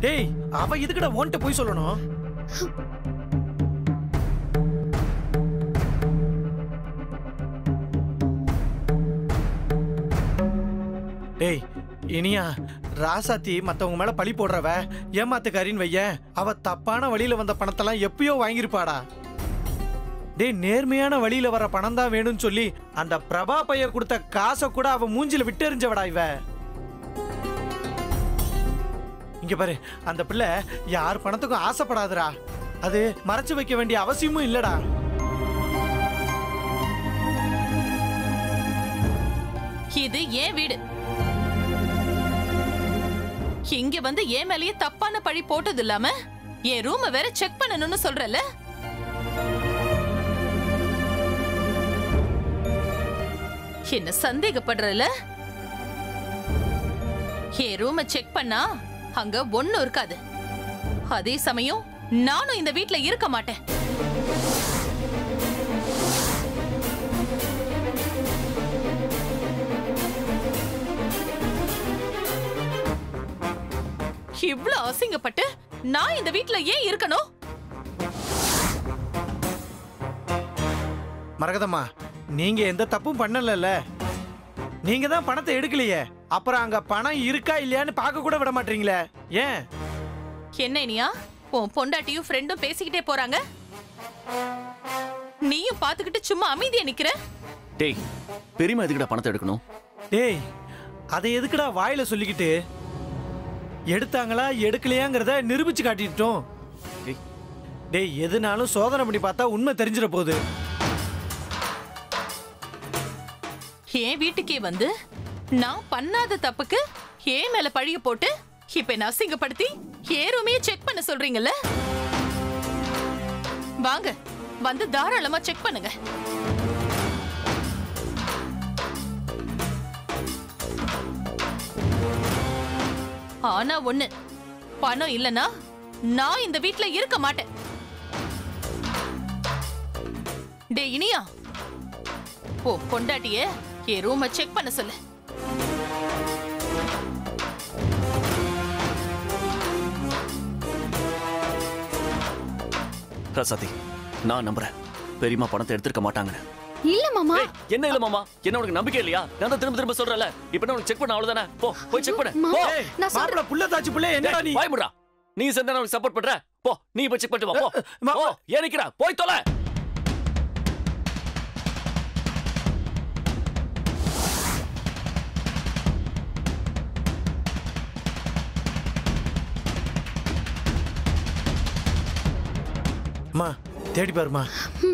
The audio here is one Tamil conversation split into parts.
டேய் அவ எதுக்குடா ஓன்ட்ட போய் சொல்லணும் டேய் இனியா ராசாத்தி மத்தவங்க மேல பழி போடுறவ ஏமாத்துக்காரின்னு வைய அவ தப்பான வழியில வந்த பணத்தெல்லாம் எப்பயோ வாங்கியிருப்பாடா டேய் நேர்மையான வழியில வர பணம் தான் வேணும்னு சொல்லி அந்த பிரபா பைய கொடுத்த காசை கூட அவ மூஞ்சில விட்டெறிஞ்சவடா இவ இங்க பாரு அந்த பிள்ளை யார் பணத்துக்கும் ஆசைப்படாதுடா அது மறைச்சு வைக்க வேண்டிய அவசியமும் இல்லடா இது ஏன் வீடு இங்க வந்து ஏன் மேலேயே தப்பான பழி போட்டது இல்லாம என் ரூம வேற செக் பண்ணணும்னு சொல்றல என்ன சந்தேகப்படுறல என் ரூம செக் பண்ணா அங்க ஒண்ணும் இருக்காது அதே சமயம் நானும் இந்த வீட்ல இருக்க மாட்டேன் இவ்ளோ அசிங்கப்பட்டு நான் இந்த வீட்ல ஏன் இருக்கணும் மரகதம்மா நீங்க எந்த தப்பும் பண்ணலல்ல நீங்க தான் பணத்தை எடுக்கலையே அப்புறம் அங்க பணம் இருக்கா இல்லையான்னு பார்க்க கூட விட மாட்டீங்களே ஏன் என்ன இனியா உன் பொண்டாட்டியும் ஃப்ரெண்டும் பேசிக்கிட்டே போறாங்க நீயும் பாத்துக்கிட்டு சும்மா அமைதியா நிக்கிற டேய் பெரியம்மா எதுக்குடா பணத்தை எடுக்கணும் டேய் அதை எதுக்குடா வாயில சொல்லிக்கிட்டு எடுத்தாங்களா எடுக்கலையாங்கிறத நிரூபிச்சு காட்டிட்டோம் டேய் டேய் எதுனாலும் சோதனை பண்ணி பார்த்தா உண்மை தெரிஞ்சிட போகுது என் வீட்டுக்கே வந்து நான் பண்ணாத தப்புக்கு ஏன் மேல பழிய போட்டு இப்ப என்ன அசிங்கப்படுத்தி ஏன் ரூமையே செக் பண்ண சொல்றீங்கல்ல வாங்க வந்து தாராளமா செக் பண்ணுங்க ஆனா ஒண்ணு பணம் இல்லனா நான் இந்த வீட்ல இருக்க மாட்டேன் டே இனியா ஓ பொண்டாட்டிய என் ரூம செக் பண்ண சொல்லு ரசாதி நான் நம்புறேன் பெரியம்மா பணத்தை எடுத்திருக்க மாட்டாங்கன்னு இல்ல மாமா ஏய், என்ன இல்ல மாமா என்ன உனக்கு நம்பிக்கை இல்லையா நான் தான் திரும்ப திரும்ப சொல்றேன்ல இப்போ நான் உனக்கு செக் பண்ண அவ்வளவுதானே போ போய் செக் பண்ணு போ ஏய், நான் சொல்றேன். மாப்பிள புள்ள தாச்சு புள்ள என்னடா நீ டேய், வாய் மூடுடா நீ சேர்ந்தா உனக்கு சப்போர்ட் பண்ற போ நீ போய் செக் பண்ணிட்டு வா போ மா- போ ஏன் நிக்கிறா போய் தொலை அம்மா தேடி பாருமா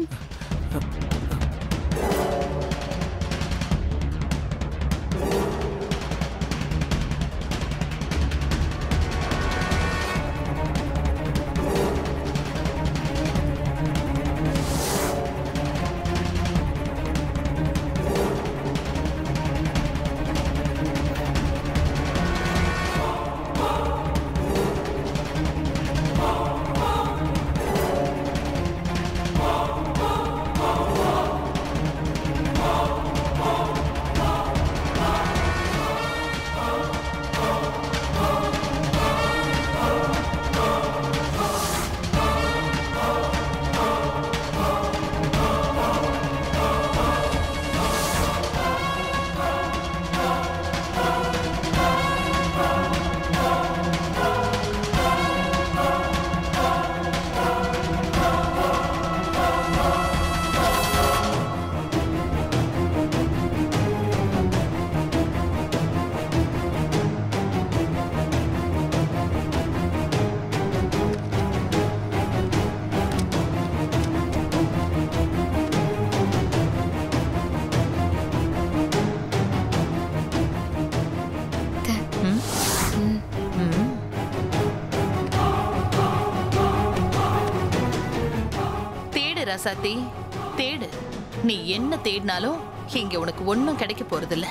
தேடு ரசாத்தி தேடு நீ என்ன தேடினாலும் இங்க உனக்கு ஒண்ணும் கிடைக்க போறதில்ல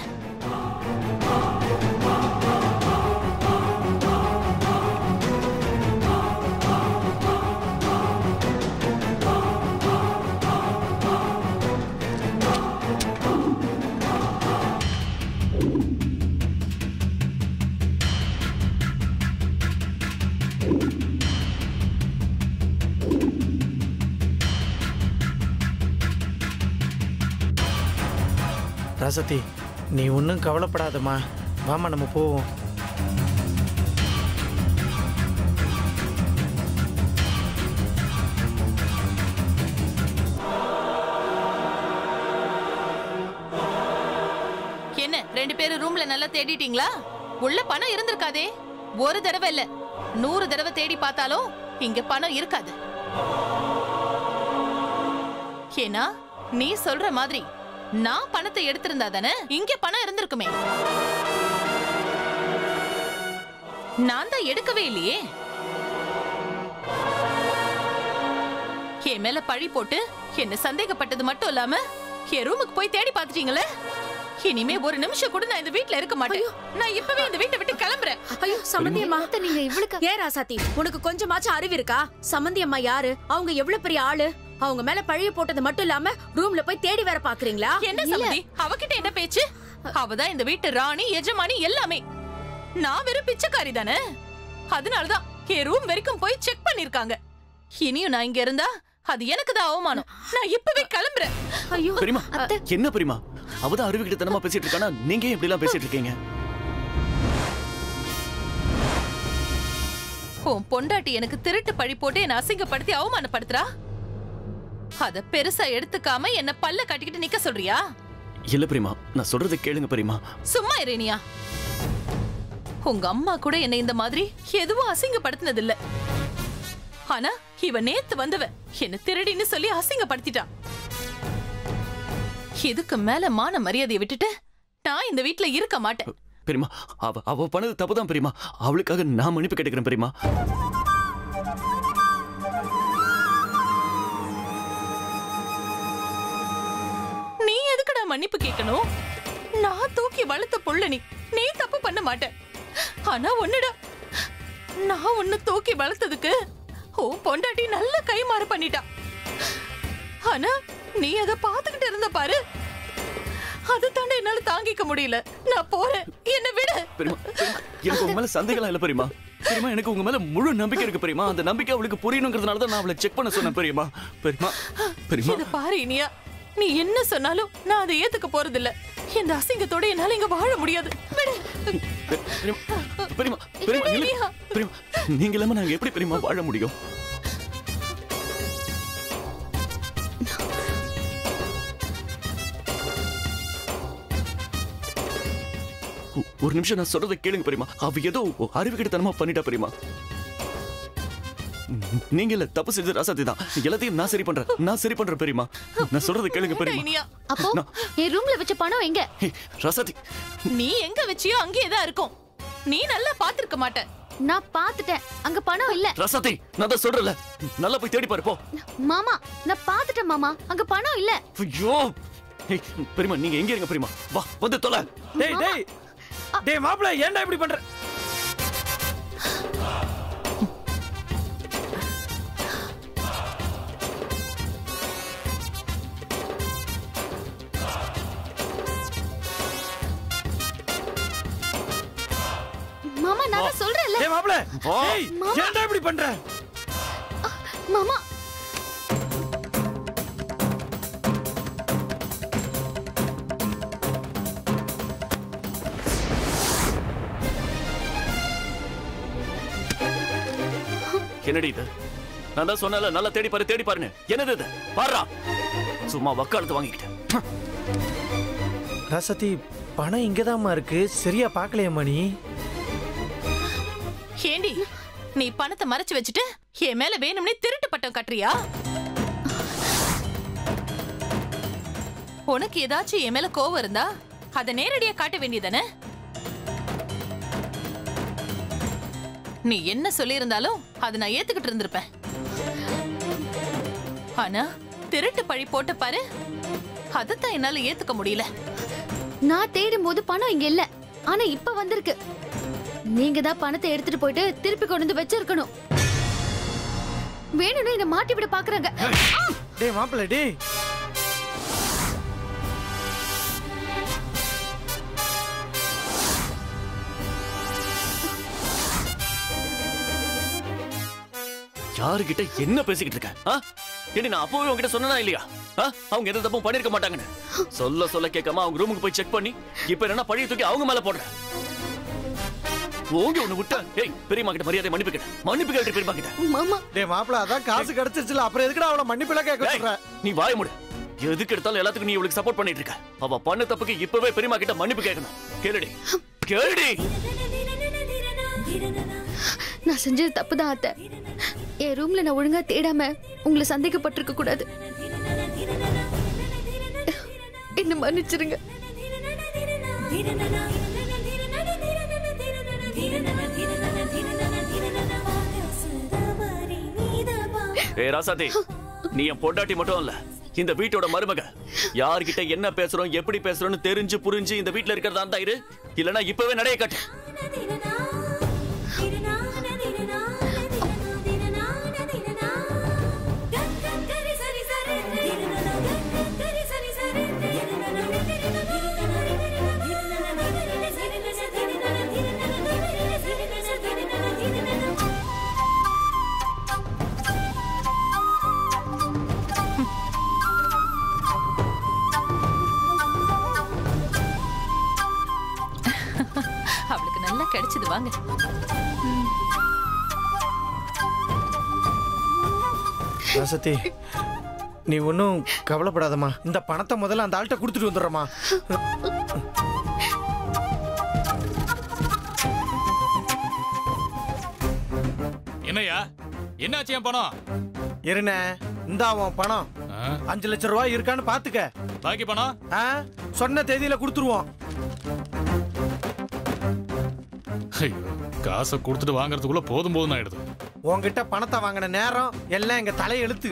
ராசத்தி நீ ஒன்றும் கவலைப்படாதம்மா வாமா நம்ம போவோம் என்ன ரெண்டு பேரும் ரூம்ல நல்லா தேடிட்டீங்களா உள்ள பணம் இருந்திருக்காதே ஒரு தடவை இல்ல நூறு தடவை தேடி பார்த்தாலும் இங்க பணம் இருக்காது ஏன்னா நீ சொல்ற மாதிரி நான் பணத்தை எடுத்திருந்தா தானே இங்க பணம் இருந்திருக்குமே நான் தான் எடுக்கவே இல்லையே என் மேல பழி போட்டு என்ன சந்தேகப்பட்டது மட்டும் இல்லாம என் ரூமுக்கு போய் தேடி பார்த்துட்டீங்களே இனிமே ஒரு நிமிஷம் கூட நான் இந்த வீட்ல இருக்க மாட்டேன் நான் இப்பவே இந்த வீட்டை விட்டு கிளம்புறேன் ஐயோ சம்மந்தி அம்மா அத்தை, நீங்க இவ்வளவு ஏ ராசாத்தி உனக்கு கொஞ்சமாச்சும் அறிவு இருக்கா சம்மந்தி அம்மா யாரு அவங்க எவ்வளவு பெரிய ஆளு அவங்க மேல பழைய போட்டது மட்டும் இல்லாம ரூம்ல போய் தேடி வேற பாக்குறீங்களா என்ன சம்மதி அவகிட்ட என்ன பேச்சு அவதான் இந்த வீட்டு ராணி எஜமானி எல்லாமே நான் வெறும் பிச்சைக்காரி தானே அதனாலதான் என் ரூம் வரைக்கும் போய் செக் பண்ணிருக்காங்க இனியும் நான் இங்க இருந்தா அது எனக்கு தான் அவமானம் நான் இப்பவே கிளம்புறேன் ஐயோ பெரியமா என்ன பெரியமா அவதான் அறிவுகிட்டத்தனமா பேசிட்டு இருக்கானா நீங்க ஏன் இப்படி எல்லாம் பேசிட்டு இருக்கீங்க உன் பொண்டாட்டி எனக்கு திருட்டு பழி போட்டு என்ன அசிங்கப்படுத்தி அவமானப்படுத்துறா அத பெருசா எடுத்துக்காம என்ன பல்ல கட்டிக்கிட்டு நிக்க சொல்றியா இல்ல பெரியமா நான் சொல்றதை கேளுங்க பெரியமா சும்மா இரேனியா உங்க அம்மா கூட என்னை இந்த மாதிரி எதுவும் அசிங்கப்படுத்தினது இல்ல ஆனா இவ நேத்து வந்தவ என்ன திருடின்னு சொல்லி அசிங்கப்படுத்திட்டான் இதுக்கு மேல மான மரியாதையை விட்டுட்டு நான் இந்த வீட்ல இருக்க மாட்டேன் பெரியமா அவ அவ பண்ணது தப்புதான் பெரியமா அவளுக்காக நான் மன்னிப்பு கேட்டுக்கிறேன் பெரியமா நீ எதுக்குடா மன்னிப்பு கேட்கணும் நான் தூக்கி வளர்த்த புள்ள நீ நீ தப்பு பண்ண மாட்ட ஆனா ஒண்ணுடா நான் உன்னை தூக்கி வளர்த்ததுக்கு ஓ பொண்டாட்டி நல்ல கைமாறு பண்ணிட்டா ஆனா நீ அத பாத்துக்கிட்டு இருந்த பாரு அது தாண்ட என்னால தாங்கிக்க முடியல நான் போறேன் என்ன விடு பெரியமா பெரியமா, எனக்கு உங்க மேல சந்தேகம் இல்ல பெரியமா பெரியமா எனக்கு உங்க மேல முழு நம்பிக்கை இருக்கு பெரியமா அந்த நம்பிக்கை அவளுக்கு புரியணுங்கிறதுனால தான் நான் அவளை செக் பண்ண சொன்னேன் பெரியமா பெரியமா பெரியமா இத பாரு இனியா நீ என்ன சொன்னாலும் நான் அதை ஏத்துக்க போறதில்ல இந்த அசிங்கத்தோட என்னால இங்க வாழ முடியாது விடு பெ- பெரியமா பெரியமா பெரியமா நில்லு. இல்லையா? பெரியமா நீங்க இல்லாம நாங்க எப்படி பெரியமா வாழ முடியும் ஒ- ஒரு நிமிஷம் நான் சொல்றதை கேளுங்க பெரியமா அவ ஏதோ அறிவுகிட்டத்தனமா பண்ணிட்டா பெரியமா ம், நீங்க இல்ல தப்பு செஞ்சது ராசாத்தி தான் எல்லாத்தையும் நான் சரி பண்றேன் நான் சரி பண்றேன் பெரியமா நான் சொல்றதை கேளுங்க பெரியமா இனியா அப்போ நான்- என் ரூம்ல வச்ச பணம் எங்க ஹே, ராசாத்தி நீ எங்க வச்சியோ அங்கேயே தான் இருக்கும் நீ நல்லா பாத்திருக்க மாட்ட நான் பாத்துட்டேன் அங்க பணம் இல்ல ராசாத்தி நான் தான் சொல்றேன்ல நல்லா போய் தேடி பாரு போ மாமா நான் பாத்துட்டேன் மாமா அங்க பணம் இல்ல ஐயோ ஏய், பெரியமா நீங்க எங்க இருங்க பெரியமா வா வந்து தொலை டேய் டேய் டேய் மாப்பிள்ள ஏன்டா இப்படி பண்ற மாமா நான் தான் சொல்றேன்ல டேய் மாப்பிள்ள வா. டேய் ஏன்டா இப்படி பண்ற மாமா என்னடி இது நான் தான் சொன்னல நல்லா தேடி பாரு தேடி பாருன்னு என்னது இது பாருடா சும்மா வக்காலத்து வாங்கிக்கிட்டேன் ரசதி பணம் இங்கதாம்மா இருக்கு சரியா பார்க்கலையம்மா நீ ஏண்டி நீ பணத்தை மறைச்சு வச்சுட்டு என் மேல வேணும்னே திருட்டு பட்டம் கட்டுறியா உனக்கு ஏதாச்சும் என் மேல கோவம் இருந்தா அத நேரடியா காட்ட வேண்டியதானே நீ என்ன சொல்லியிருந்தாலும் அதை நான் ஏத்துக்கிட்டு இருந்திருப்பேன் ஆனா திருட்டு பழி போட்ட பாரு அதைத்தான் என்னால ஏத்துக்க முடியல நான் தேடும் போது பணம் இங்க இல்ல ஆனா இப்ப வந்திருக்கு நீங்க தான் பணத்தை எடுத்துட்டு போயிட்டு திருப்பி கொண்டு வந்து வச்சிருக்கணும் வேணும்னு என்ன மாட்டி விட பாக்குறாங்க டேய் மாப்பிள்ள டேய் யாருகிட்ட என்ன பேசிக்கிட்டு இருக்க ஆ? ஏண்டி நான் அப்பவே உங்ககிட்ட சொன்னனா இல்லையா ஆ? அவங்க எந்த தப்பும் பண்ணிருக்க மாட்டாங்கன்னு சொல்ல சொல்ல கேட்காம அவங்க ரூமுக்கு போய் செக் பண்ணி இப்ப என்ன பழைய தூக்கி அவங்க மேல போடுற ஓங்கி ஒண்ணு விட்டா ஏய் பெரியம்மா கிட்ட மரியாதை மன்னிப்பு கேட்டு மன்னிப்பு கேட்டு பெரியம்மா கிட்ட மாமா டேய் மாப்பிள அதான் காசு கிடைச்சிருச்சுல அப்புறம் எதுக்குடா அவளை மன்னிப்பெல்லாம் கேட்க டேய், சொல்ற நீ வாய மூடு எதுக்கு எடுத்தாலும் எல்லாத்துக்கும் நீ இவளுக்கு சப்போர்ட் பண்ணிட்டு இருக்க அவ பண்ண தப்புக்கு இப்பவே பெரியம்மா கிட்ட மன்னிப்பு கேட்கணும் கேளுடி கேளுடி நான் செஞ்சது தப்பு தான் அத்தை என் ரூம்ல நான் ஒழுங்கா தேடாம உங்களை சந்தேகப்பட்டிருக்க கூடாது என்ன மன்னிச்சிருங்க ஏய் ராசாதி நீ என் பொண்டாட்டி மட்டும் இல்ல இந்த வீட்டோட மருமக யார்கிட்ட என்ன பேசுறோம் எப்படி பேசுறோம்னு தெரிஞ்சு புரிஞ்சு இந்த வீட்ல இருக்கிறதா இருந்தா இரு இல்லனா இப்பவே நடைய காட்டு அவளுக்கு நல்லா கிடைச்சது வாங்க வசதி நீ ஒன்றும் கவலைப்படாதம்மா இந்த பணத்தை முதல்ல அந்த ஆள்கிட்ட கொடுத்துட்டு வந்துடுறமா என்னய்யா என்னாச்சு என் பணம் இருண்ணே இந்த அவன் பணம் ஆ, அஞ்சு லட்சம் ரூபாய் இருக்கான்னு பாத்துக்க பாக்கி பணம் ஆ சொன்ன தேதியில கொடுத்துருவோம் ஐயோ காசை கொடுத்துட்டு வாங்குறதுக்குள்ள போதும் போதும் ஆயிடுது உன்கிட்ட பணத்தை வாங்கின நேரம் எல்லாம் எங்க தலையெழுத்து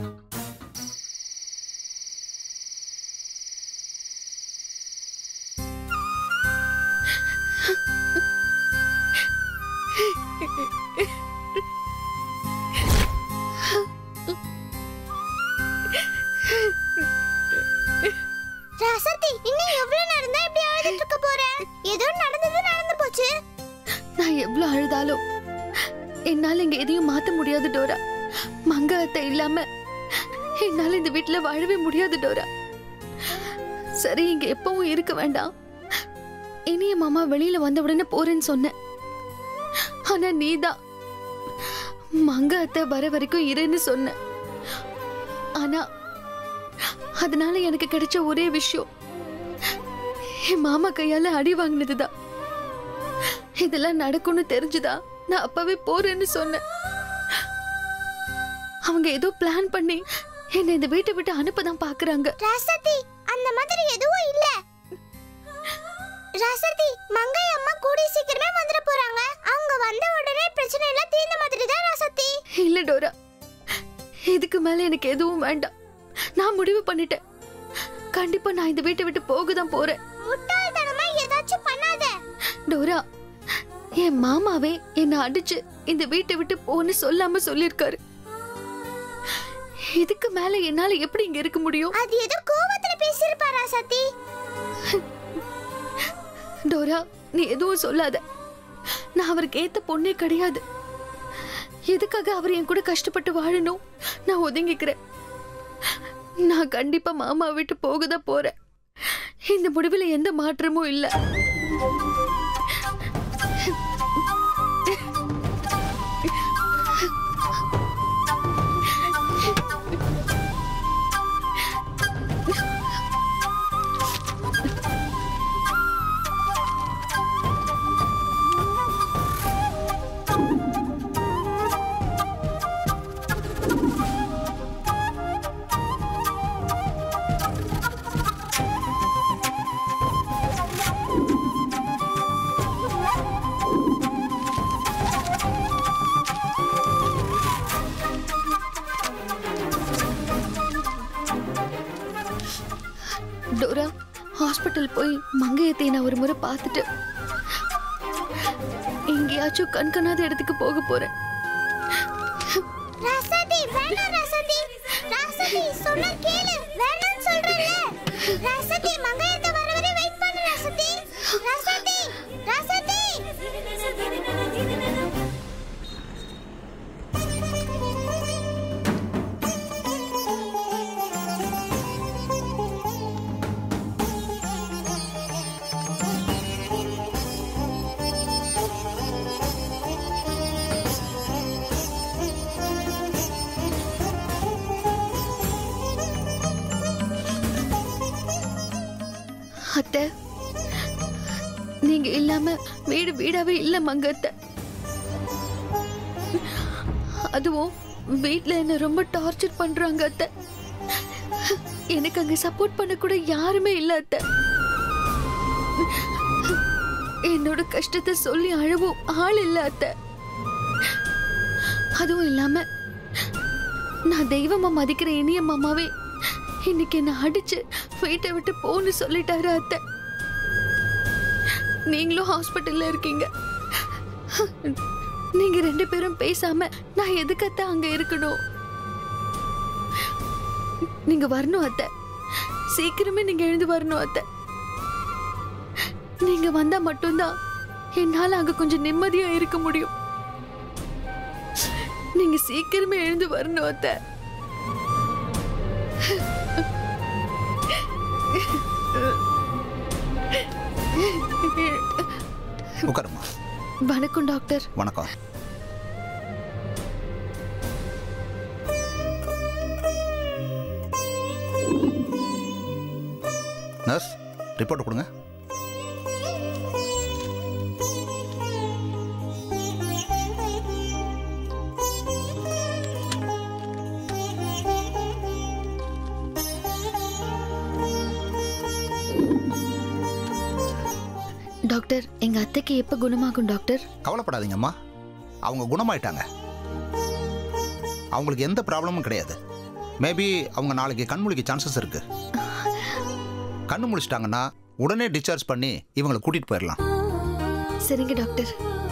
ரசத்தி இன்னும் எவ்வளவு நேரம் தான் இப்படி அழுதுட்டு இருக்க போற ஏதோ நடந்தது நடந்து போச்சு நான் எவ்வளவு அழுதாலும் என்னால இங்க எதையும் மாத்த முடியாது டோரா மங்க அத்தை இல்லாம என்னால இந்த வீட்டுல வாழவே முடியாது டோரா சரி இங்க எப்பவும் இருக்க வேண்டாம் இனிய மாமா வெளியில வந்த உடனே போறேன்னு சொன்னேன் ஆனா நீதான் மங்க அத்தை வர வரைக்கும் இருன்னு சொன்ன ஆனா அதனால எனக்கு கிடைச்ச ஒரே விஷயம் என் மாமா கையால அடி வாங்கினதுதான் இதெல்லாம் நடக்கும்னு தெரிஞ்சுதா நான் அப்பவே போறேன்னு சொன்னேன் அவங்க ஏதோ பிளான் பண்ணி என்னை இந்த வீட்டை விட்டு அனுப்பதான் பாக்குறாங்க ரசத்தி அந்த மாதிரி எதுவும் இல்ல ரசத்தி மங்கை அம்மா கூடி சீக்கிரமே வந்துட போறாங்க அவங்க வந்த உடனே பிரச்சனை எல்லாம் தீர்ந்த மாதிரி தான் ரசத்தி இல்ல டோரா இதுக்கு மேல எனக்கு எதுவும் வேண்டாம் நான் முடிவு பண்ணிட்டேன் கண்டிப்பா நான் இந்த வீட்டை விட்டு போக தான் போறேன் முட்டாள்தனமா ஏதாச்சும் பண்ணாத டோரா என் மாமாவே என்னை அடிச்சு இந்த வீட்டை விட்டு போன்னு சொல்லாம சொல்லிருக்காரு இதுக்கு மேல என்னால எப்படி இங்க இருக்க முடியும் அது ஏதோ கோவத்துல பேசியிருப்பா ரசத்தி டோரா நீ எதுவும் சொல்லாத நான் அவருக்கு ஏத்த பொண்ணே கிடையாது எதுக்காக அவர் என் கூட கஷ்டப்பட்டு வாழணும் நான் ஒதுங்கிக்கிறேன் நான் கண்டிப்பா மாமா விட்டு போக தான் போறேன் இந்த முடிவில் எந்த மாற்றமும் இல்லை டோரா ஹாஸ்பிட்டல் போய் மங்கையத்தை நான் ஒரு முறை பார்த்துட்டு எங்கேயாச்சும் கண்கணாத இடத்துக்கு போக போறேன் ரசதி வேணாம் ரசதி ரசதி சொன்னா கேளு வேணாம்னு சொல்றேன்ல ரசதி மங்கையத்தை வர வரை வெயிட் பண்ணு ரசதி ரசதி ரசதி அத்தை நீங்க இல்லாம வீடு வீடாவே இல்ல மங்க அத்தை அதுவும் வீட்ல என்ன ரொம்ப டார்ச்சர் பண்றாங்க அத்தை எனக்கு அங்க சப்போர்ட் பண்ண கூட யாருமே இல்ல அத்தை என்னோட கஷ்டத்தை சொல்லி அழவும் ஆள் இல்ல அத்தை அதுவும் இல்லாம நான் தெய்வமா மதிக்கிற இனிய மாமாவே இன்னைக்கு என்ன அடிச்சு வீட்டை விட்டு போன்னு சொல்லிட்டாரு அத்தை நீங்களும் ஹாஸ்பிட்டல்ல இருக்கீங்க நீங்க ரெண்டு பேரும் பேசாம நான் எதுக்கத்த அங்க இருக்கணும் நீங்க வரணும் அத்தை சீக்கிரமே நீங்க எழுந்து வரணும் அத்தை நீங்க வந்தா மட்டும்தான் என்னால அங்க கொஞ்சம் நிம்மதியா இருக்க முடியும் நீங்க சீக்கிரமே எழுந்து வரணும் அத்தை உட்காருமா வணக்கம் டாக்டர் வணக்கம் நர்ஸ் ரிப்போர்ட் கொடுங்க டாக்டர் எங்க அத்தைக்கு எப்ப குணமாகும் டாக்டர் கவலைப்படாதீங்கம்மா அவங்க குணமாயிட்டாங்க அவங்களுக்கு எந்த ப்ராப்ளமும் கிடையாது மேபி அவங்க நாளைக்கு கண் முழிக்க சான்சஸ் இருக்கு கண்ணு முழிச்சிட்டாங்கன்னா உடனே டிஸ்சார்ஜ் பண்ணி இவங்களை கூட்டிட்டு போயிடலாம் சரிங்க டாக்டர்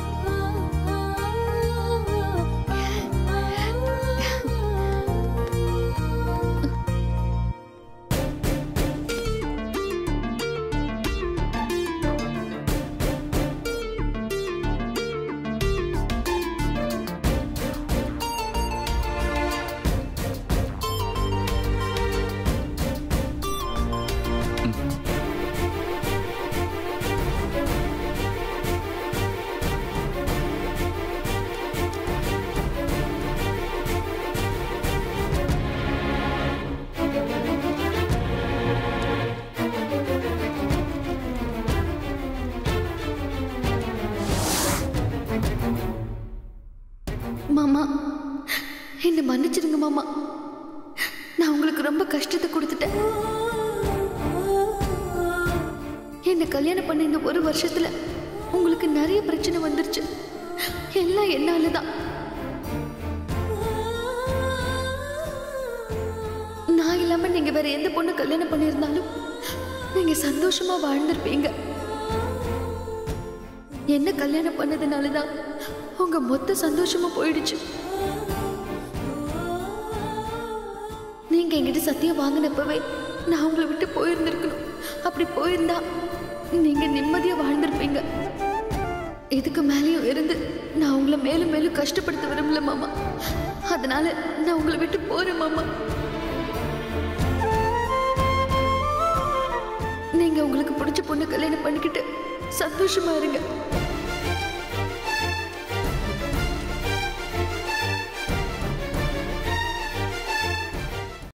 மாமா என்ன மன்னிச்சிடுங்க மாமா நான் உங்களுக்கு ரொம்ப கஷ்டத்தை கொடுத்துட்டேன் என்ன கல்யாணம் பண்ண இந்த ஒரு வருஷத்துல உங்களுக்கு நிறைய பிரச்சனை வந்துருச்சு எல்லாம் என்னால தான் நான் இல்லாம நீங்க வேற எந்த பொண்ணு கல்யாணம் பண்ணியிருந்தாலும் நீங்க சந்தோஷமா வாழ்ந்திருப்பீங்க என்ன கல்யாணம் பண்ணதுனால தான் உங்க மொத்த சந்தோஷமும் போயிடுச்சு நீங்க என்கிட்ட சத்தியம் வாங்கினப்பவே நான் உங்களை விட்டு போயிருந்திருக்கணும் அப்படி போயிருந்தா நீங்க நிம்மதியா வாழ்ந்திருப்பீங்க இதுக்கு மேலேயும் இருந்து நான் உங்களை மேலும் மேலும் கஷ்டப்படுத்த விரும்பல மாமா அதனால நான் உங்களை விட்டு போறேன் மாமா நீங்க உங்களுக்கு பிடிச்ச பொண்ணு கல்யாணம் பண்ணிக்கிட்டு சந்தோஷமா இருங்க